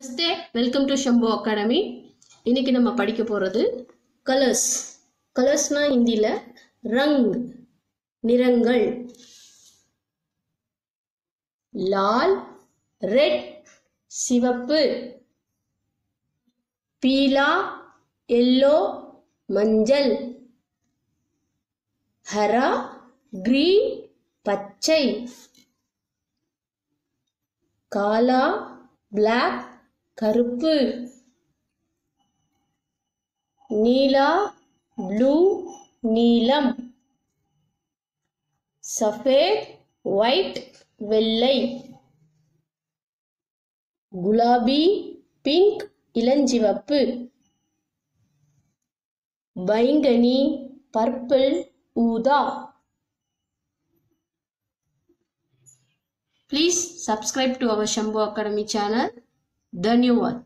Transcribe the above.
Namaste welcome to Shambhu academy இன்னைக்கு நம்ம படிக்க போகிறது கலர்ஸ் கலர்ஸ்னா ஹிந்தியில் ரங் நிறங்கள் லால் ரெட் சிவப்பு பீலா எல்லோ மஞ்சள் ஹரா கிரீன் பச்சை காலா பிளாக் கருப்பு நீலா ப்ளூ நீலம் சஃபேத் ஒயிட் வெள்ளை குலாபி பிங்க் இளஞ்சிவப்பு பைங்கனி பர்பிள் ஊதா Please subscribe to our Shambhu Academy channel. Dhanyavad.